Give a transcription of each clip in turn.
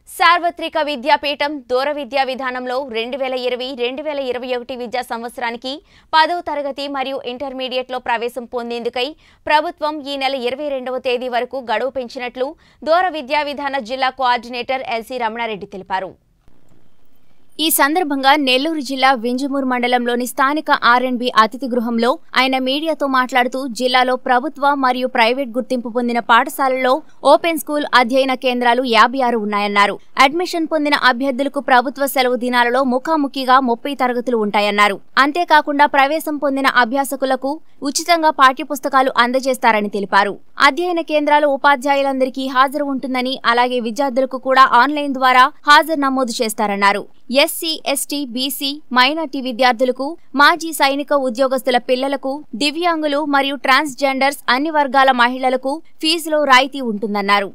సార్వత్రిక విద్యాపీఠం దూర విద్యా విధానంలో రెండు వేల ఇరవై రెండు వేల ఇరవై ఒకటి విద్యా సంవత్సరానికి పదవ తరగతి మరియు ఇంటర్మీడియట్లో ప్రవేశం పొందేందుకై ప్రభుత్వం ఈ నెల ఇరవై రెండవ తేదీ వరకు గడువు పెంచినట్లు దూర విద్యా విధాన జిల్లా కోఆర్డినేటర్ ఎల్సీ రమణారెడ్డి తెలిపారు ఈ సందర్భంగా నెల్లూరు జిల్లా వింజమూరు మండలంలోని స్థానిక ఆర్ఎండ్బి అతిథి గృహంలో ఆయన మీడియాతో మాట్లాడుతూ జిల్లాలో ప్రభుత్వ మరియు ప్రైవేట్ గుర్తింపు పొందిన పాఠశాలల్లో ఓపెన్ స్కూల్ అధ్యయన కేంద్రాలు యాభై ఆరు ఉన్నాయన్నారు అడ్మిషన్ పొందిన అభ్యర్థులకు ప్రభుత్వ సెలవు దినాలలో ముఖాముఖిగా ముప్పై తరగతులు ఉంటాయన్నారు అంతేకాకుండా ప్రవేశం పొందిన అభ్యాసకులకు ఉచితంగా పాఠ్యపుస్తకాలు అందజేస్తారని తెలిపారు అధ్యయన కేంద్రాలు ఉపాధ్యాయులందరికీ హాజరు ఉంటుందని అలాగే విద్యార్థులకు కూడా ఆన్లైన్ ద్వారా హాజరు నమోదు చేస్తారన్నారు ఎస్సీ ఎస్టీ బీసీ మైనార్టీ విద్యార్థులకు మాజీ సైనిక ఉద్యోగస్తుల పిల్లలకు దివ్యాంగులు మరియు ట్రాన్స్జెండర్స్ అన్ని వర్గాల మహిళలకు ఫీజులో రాయితీ ఉంటుందన్నారు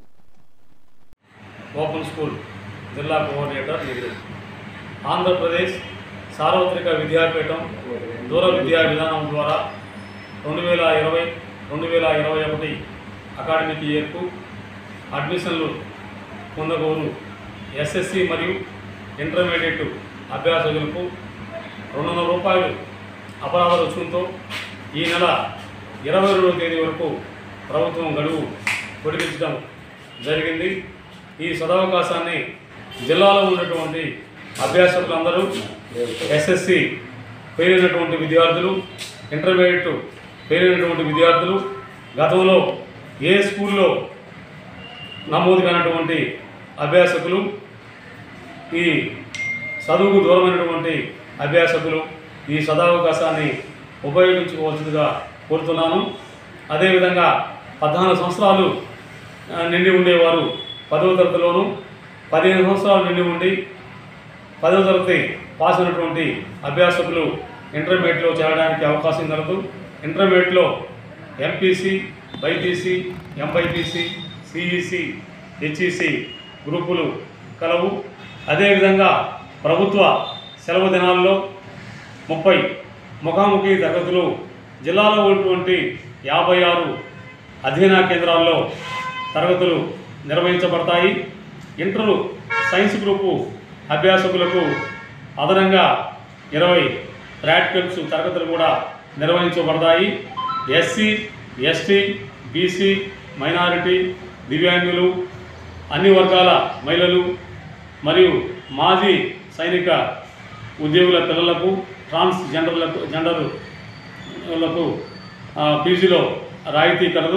ఓపెన్ స్కూల్ జిల్లా కోఆర్డినేటర్ నెల్లూరు ఆంధ్రప్రదేశ్ సార్వత్రిక విద్యాపీఠం దూర విద్యా విధానం ద్వారా రెండు వేల ఇరవై రెండు వేల ఇరవై ఒకటి అకాడమిక్ ఇయర్కు అడ్మిషన్లు పొందగోరు ఎస్ఎస్సి మరియు ఇంటర్మీడియట్ అభ్యాసకులకు రెండు వందల రూపాయలు అపరాధ రుసుముతో ఈ నెల ఇరవై రెండవ తేదీ వరకు ప్రభుత్వం గడువు పొడిగించడం జరిగింది ఈ సదవకాశాన్ని జిల్లాలో ఉన్నటువంటి అభ్యాసకులందరూ ఎస్ఎస్సి పేరైనటువంటి విద్యార్థులు ఇంటర్మీడియట్ పేరైనటువంటి విద్యార్థులు గతంలో ఏ స్కూల్లో నమోదు కానటువంటి అభ్యాసకులు ఈ చదువుకు దూరమైనటువంటి అభ్యాసకులు ఈ సదావకాశాన్ని ఉపయోగించుకోవాల్సిందిగా కోరుతున్నాను అదేవిధంగా పద్నాలుగు సంవత్సరాలు ఆ, నిండి ఉండేవారు పదవ తరగతిలోను పదిహేను సంవత్సరాలు నిండి ఉండి పదవ తరగతి పాస్ అయినటువంటి అభ్యాసకులు ఇంటర్మీడియట్లో చేరడానికి అవకాశం కలదు ఇంటర్మీడియట్లో MPC BiPC MBiPC CEC HEC గ్రూపులు కలవు అదేవిధంగా ప్రభుత్వ సెలవు దినాల్లో ముప్పై ముఖాముఖి తరగతులు జిల్లాలో ఉన్నటువంటి యాభై ఆరు అధ్యయన కేంద్రాల్లో తరగతులు నిర్వహించబడతాయి ఇంటర్ సైన్స్ గ్రూపు అభ్యాసకులకు అదనంగా ఇరవై ప్రాక్టికల్స్ తరగతులు కూడా నిర్వహించబడతాయి ఎస్సీ ఎస్టీ బీసీ మైనారిటీ దివ్యాంగులు అన్ని వర్గాల మహిళలు మరియు మాజీ సైనిక ఉద్యోగుల పిల్లలకు ట్రాన్స్ జెండర్లకు జెండర్లకు ఆ, ఫీజులో రాయితీ కలదు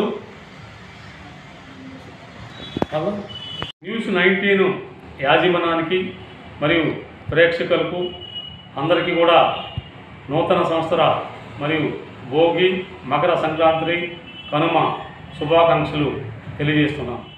హలో న్యూస్ నైన్టీన్ యాజమానానికి మరియు ప్రేక్షకులకు అందరికీ కూడా నూతన సంవత్సర మరియు భోగి మకర సంక్రాంతి కనుమ శుభాకాంక్షలు తెలియజేస్తున్నాను